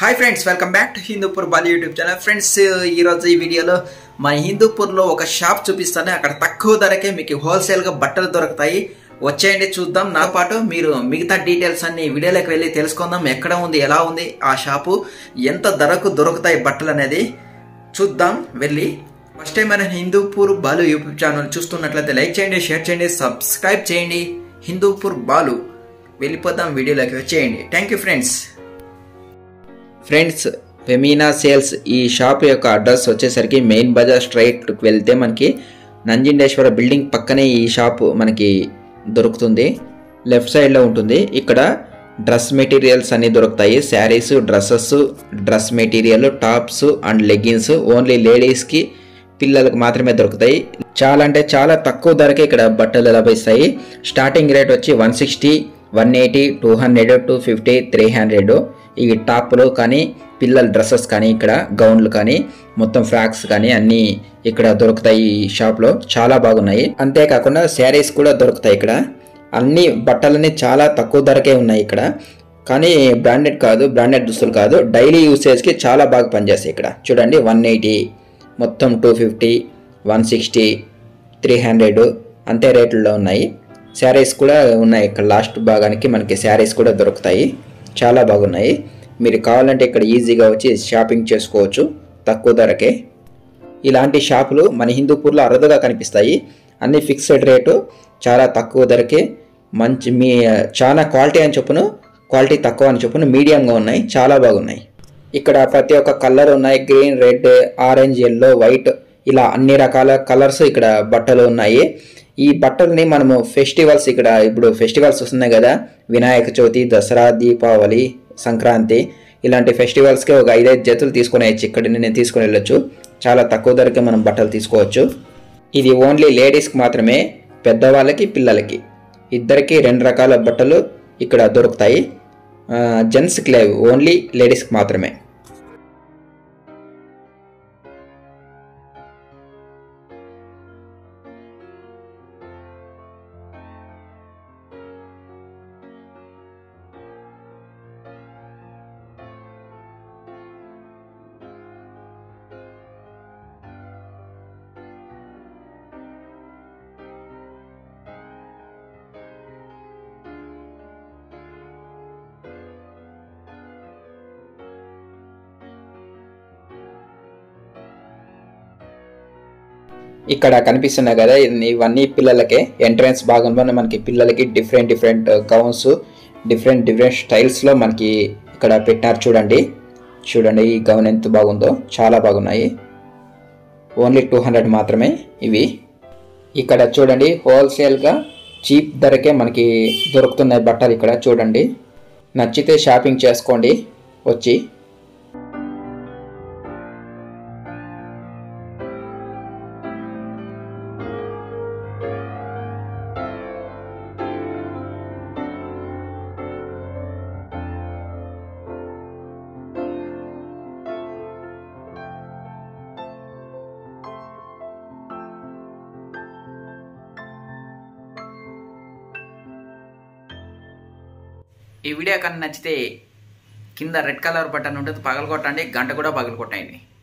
hi friends welcome back to Hindupur Bali YouTube channel friends ఈరోజు ఈ వీడియోలో మా హిందూపూర్లో ఒక షాప్ చూపిస్తాను అక్కడ తక్కువ ధరకే మీకు హోల్సేల్గా బట్టలు దొరుకుతాయి వచ్చేయండి చూద్దాం నా పాటు మీరు మిగతా డీటెయిల్స్ అన్ని వీడియోలోకి వెళ్ళి తెలుసుకుందాం ఎక్కడ ఉంది ఎలా ఉంది ఆ షాపు ఎంత ధరకు దొరుకుతాయి బట్టలు అనేది చూద్దాం వెళ్ళి ఫస్ట్ టైం మన హిందూపూర్ బాలు యూట్యూబ్ ఛానల్ చూస్తున్నట్లయితే లైక్ చేయండి షేర్ చేయండి సబ్స్క్రైబ్ చేయండి హిందూపూర్ బాలు వెళ్ళిపోదాం వీడియోలోకి వచ్చేయండి thank you friends friends Femina sales ఈ షాప్ యొక్క అడ్రస్ వచ్చేసరికి మెయిన్ బజార్ స్ట్రైట్కి వెళ్తే మనకి నంజిండేశ్వర బిల్డింగ్ పక్కనే ఈ షాప్ మనకి దొరుకుతుంది లెఫ్ట్ సైడ్లో ఉంటుంది ఇక్కడ డ్రెస్ మెటీరియల్స్ అన్నీ దొరుకుతాయి saris dresses dress material tops and leggings only లేడీస్కి పిల్లలకు మాత్రమే దొరుకుతాయి చాలా అంటే చాలా తక్కువ ధరకే ఇక్కడ బట్టలు లభిస్తాయి స్టార్టింగ్ రేట్ వచ్చి one sixty one eighty two hundred two fifty three hundred ఈ టాప్లు కానీ పిల్లల డ్రెస్సెస్ కానీ ఇక్కడ గౌన్లు కానీ మొత్తం ఫ్రాక్స్ కానీ అన్నీ ఇక్కడ దొరుకుతాయి ఈ షాప్లో చాలా బాగున్నాయి అంతేకాకుండా శారీస్ కూడా దొరుకుతాయి ఇక్కడ అన్ని బట్టలన్నీ చాలా తక్కువ ధరకే ఉన్నాయి ఇక్కడ కానీ బ్రాండెడ్ కాదు బ్రాండెడ్ దుస్తులు కాదు డైలీ యూసేజ్కి చాలా బాగా పనిచేస్తాయి ఇక్కడ చూడండి వన్ ఎయిటీ మొత్తం two fifty one sixty three hundred అంతే రేట్లలో ఉన్నాయి శారీస్ కూడా ఉన్నాయి ఇక్కడ లాస్ట్ భాగానికి మనకి శారీస్ కూడా దొరుకుతాయి చాలా బాగున్నాయి మీరు కావాలంటే ఇక్కడ ఈజీగా వచ్చి షాపింగ్ చేసుకోవచ్చు తక్కువ ధరకే ఇలాంటి షాపులు మన హిందూపూర్లో అరుదుగా కనిపిస్తాయి అన్ని ఫిక్స్డ్ రేటు చాలా తక్కువ ధరకే మంచి మీ చాలా క్వాలిటీ అని చొప్పును క్వాలిటీ తక్కువ అని చొప్పున మీడియంగా ఉన్నాయి చాలా బాగున్నాయి ఇక్కడ ప్రతి ఒక్క కలర్ ఉన్నాయి green red orange yellow white ఇలా అన్ని రకాల కలర్స్ ఇక్కడ బట్టలు ఉన్నాయి ఈ బట్టల్ని మనము ఫెస్టివల్స్ ఇక్కడ ఇప్పుడు ఫెస్టివల్స్ వస్తున్నాయి కదా వినాయక చవితి దసరా దీపావళి సంక్రాంతి ఇలాంటి ఫెస్టివల్స్కి ఒక ఐదైదు జతలు తీసుకుని వచ్చి ఇక్కడ నేను తీసుకుని వెళ్ళొచ్చు చాలా తక్కువ ధరకే మనం బట్టలు తీసుకోవచ్చు ఇది ఓన్లీ లేడీస్కి మాత్రమే పెద్దవాళ్ళకి పిల్లలకి ఇద్దరికి రెండు రకాల బట్టలు ఇక్కడ దొరుకుతాయి జెంట్స్కి లేవు ఓన్లీ లేడీస్కి మాత్రమే ఇక్కడ కనిపిస్తున్నాయి కదా ఇన్ని- ఇవన్నీ పిల్లలకే ఎంట్రన్స్ భాగంలోనే మనకి పిల్లలకి different different gowns different different స్టైల్స్లో మనకి ఇక్కడ పెట్టినారు చూడండి చూడండి ఈ గౌన్ ఎంత బాగుందో చాలా బాగున్నాయి ఓన్లీ టూ హండ్రెడ్ మాత్రమే ఇవి ఇక్కడ చూడండి హోల్సేల్గా చీప్ ధరకే మనకి దొరుకుతున్నాయి బట్టలు ఇక్కడ చూడండి నచ్చితే షాపింగ్ చేసుకోండి వచ్చి ఈ వీడియో కన్నా నచ్చితే కింద రెడ్ కలర్ బటన్ ఉంటుంది పగలగొట్టండి గంట కూడా పగలగొట్టండి